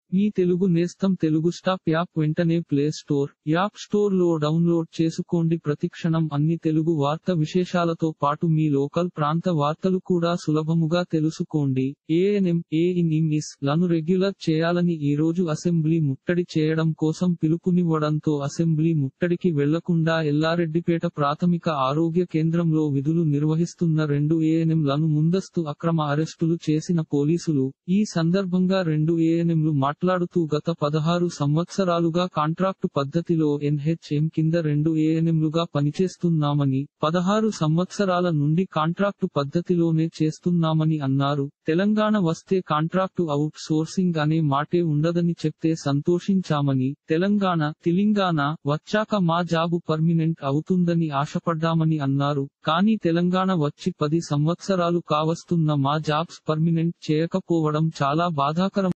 మీ తెలుగు నేస్తం Telugu stop app వెంటనే play store app store లో డౌన్లోడ్ చేసుకోండి ప్రతిక్షణం అన్ని తెలుగు వార్త విశేషాలతో పాటు మీ లోకల్ ప్రాంత వార్తలు కూడా సులభముగా తెలుసుకోండి ఏఎన్ఎం ఏఇన్ఇంఇస్ లను రెగ్యులర్ చేయాలని ఈ రోజు అసెంబ్లీ ముట్టడి చేయడం కోసం పిలుపునివ్వడంతో అసెంబ్లీ ముట్టడికి వెళ్లకుండా ఎల్లారెడ్డిపేట ప్రాథమిక ఆరోగ్య కేంద్రంలో విధులు నిర్వహిస్తున్న రెండు ఏఎన్ఎం లను ముందస్తు అక్రమ అరెస్టులు చేసిన పోలీసులు ఈ సందర్భంగా రెండు ఏఎన్ఎంలు మాట్లాడుతూ గత పదహారు సంవత్సరాలుగా కాంట్రాక్టు పద్ధతిలో ఎన్హెచ్ఎం కింద రెండు ఏఎన్ఎంలుగా పనిచేస్తున్నామని పదహారు సంవత్సరాల నుండి కాంట్రాక్టు పద్ధతిలోనే చేస్తున్నామని అన్నారు తెలంగాణ వస్తే కాంట్రాక్టు అవుట్ సోర్సింగ్ అనే మాటే ఉండదని చెప్తే సంతోషించామని తెలంగాణ తెలంగాణ వచ్చాక మా జాబు పర్మినెంట్ అవుతుందని ఆశపడ్డామని అన్నారు కానీ తెలంగాణ వచ్చి పది సంవత్సరాలు కావస్తున్న మా జాబ్స్ పర్మినెంట్ చేయకపోవడం చాలా బాధాకరం